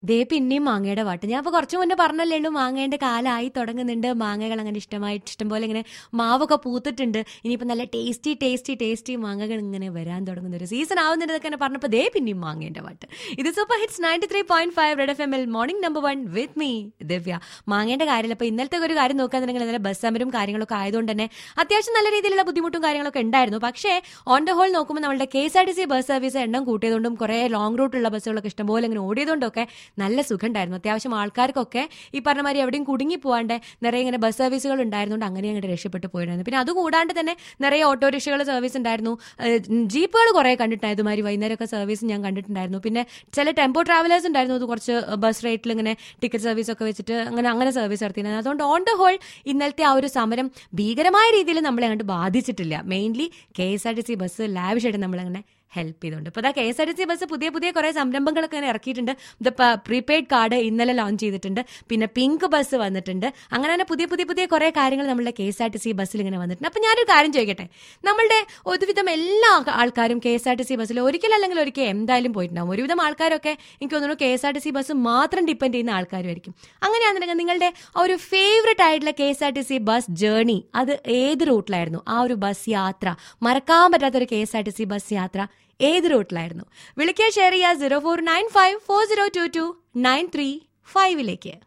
ദേ പിന്നെയും മാങ്ങയുടെ പാട്ട് ഞാൻ അപ്പോൾ കുറച്ച് മുന്നേ പറഞ്ഞല്ലേ ഉള്ളൂ മാങ്ങേൻ്റെ കാലമായി തുടങ്ങുന്നുണ്ട് മാങ്ങകൾ അങ്ങനെ ഇഷ്ടമായിട്ട് ഇഷ്ടംപോലെ ഇങ്ങനെ മാവൊക്കെ പൂത്തിട്ടുണ്ട് ഇനിയിപ്പോൾ നല്ല ടേസ്റ്റി ടേസ്റ്റി ടേസ്റ്റി മാങ്ങകൾ ഇങ്ങനെ വരാൻ തുടങ്ങുന്ന ഒരു സീസൺ ആവുന്നുണ്ടെന്നൊക്കെ തന്നെ പറഞ്ഞപ്പോൾ ദേ പിന്നെയും മാങ്ങേൻ്റെ പാട്ട് ഇത് super hits ninety three point five red F M L morning number one with me Divya മാങ്ങേൻ്റെ കാര്യമില്ല അപ്പോൾ ഇന്നലത്തെ ഒരു കാര്യം നോക്കുകയാണെന്നുണ്ടെങ്കിൽ ഇന്നലെ ബസ് സമരം കാര്യങ്ങളൊക്കെ ആയതുകൊണ്ട് തന്നെ അത്യാവശ്യം നല്ല രീതിയിലുള്ള ബുദ്ധിമുട്ടും കാര്യങ്ങളൊക്കെ ഉണ്ടായിരുന്നു പക്ഷേ ഓൺ ദ ഹോൾ നോക്കുമ്പോൾ നമ്മുടെ K S R T C bus service എണ്ണം കൂട്ടിയതുകൊണ്ടും കുറേ ലോങ് റൂട്ടുള്ള ബസ്സുകളൊക്കെ ഇഷ്ടംപോലെ ഇങ്ങനെ ഓടിയതുകൊണ്ടൊക്കെ നല്ല സുഖമുണ്ടായിരുന്നു അത്യാവശ്യം ആൾക്കാർക്കൊക്കെ ഈ പറഞ്ഞ മാതിരി എവിടെയും കുടുങ്ങി പോകാണ്ട് നിറയെ ഇങ്ങനെ ബസ് സർവീസുകൾ ഉണ്ടായിരുന്നുകൊണ്ട് അങ്ങനെ അങ്ങോട്ട് രക്ഷപ്പെട്ടു പോയിരുന്നു പിന്നെ അതുകൂടാണ്ട് തന്നെ നിറയെ ഓട്ടോറിക്ഷകൾ സർവീസ് ഉണ്ടായിരുന്നു ജീപ്പുകൾ കുറേ കണ്ടിട്ടുണ്ടായിരുന്നു മാതിരി വൈകുന്നേരമൊക്കെ സർവീസ് ഞാൻ കണ്ടിട്ടുണ്ടായിരുന്നു പിന്നെ ചില ടെമ്പോ ട്രാവലേഴ്സ് ഉണ്ടായിരുന്നു അത് കുറച്ച് ബസ് റേറ്റിൽ ഇങ്ങനെ ടിക്കറ്റ് സർവീസ് ഒക്കെ വെച്ചിട്ട് അങ്ങനെ അങ്ങനെ സർവീസ് നടത്തിയിരുന്നു അതുകൊണ്ട് ഓൺ ദ ഹോൾ ഇന്നലത്തെ ആ ഒരു സമരം ഭീകരമായ രീതിയിൽ നമ്മളെ അങ്ങോട്ട് ബാധിച്ചിട്ടില്ല mainly K S R T C bus ലാവിഷായിട്ട് നമ്മളങ്ങനെ ഹെൽപ്പ് ചെയ്തുകൊണ്ട് ഇപ്പോൾ അതാ K S R T C bus പുതിയ പുതിയ കുറേ സംരംഭങ്ങളൊക്കെ ഇങ്ങനെ ഇറക്കിയിട്ടുണ്ട് ഇത് പ്രീപെയ്ഡ് കാർഡ് ഇന്നലെ ലോഞ്ച് ചെയ്തിട്ടുണ്ട് പിന്നെ പിങ്ക് ബസ് വന്നിട്ടുണ്ട് അങ്ങനെ തന്നെ പുതിയ പുതിയ പുതിയ കുറേ കാര്യങ്ങൾ നമ്മളുടെ K S R T C ബസ്സിൽ ഇങ്ങനെ വന്നിട്ടുണ്ട് അപ്പോൾ ഞാനൊരു കാര്യം ചോദിക്കട്ടെ നമ്മളുടെ ഒരുവിധം എല്ലാ ആൾക്കാരും K S R T C ബസ്സിൽ ഒരിക്കലല്ലെങ്കിൽ ഒരിക്കൽ എന്തായാലും പോയിട്ടുണ്ടാവും ഒരുവിധം ആൾക്കാരൊക്കെ എനിക്ക് തോന്നുന്നു K S R T C bus മാത്രം ഡിപ്പെൻഡ് ചെയ്യുന്ന ആൾക്കാരുമായിരിക്കും അങ്ങനെയാണെന്നുണ്ടെങ്കിൽ നിങ്ങളുടെ ആ ഒരു ഫേവററ്റ് ആയിട്ടുള്ള K S R T C bus journey അത് ഏത് റൂട്ടിലായിരുന്നു ആ ഒരു ബസ് യാത്ര മറക്കാൻ പറ്റാത്ത ഒരു K S R T C bus യാത്ര ഏത് റൂട്ടിലായിരുന്നു വിളിക്കുക ഷെയർ ചെയ്യുക zero four nine five four zero two two nine three ഫൈവിലേക്ക്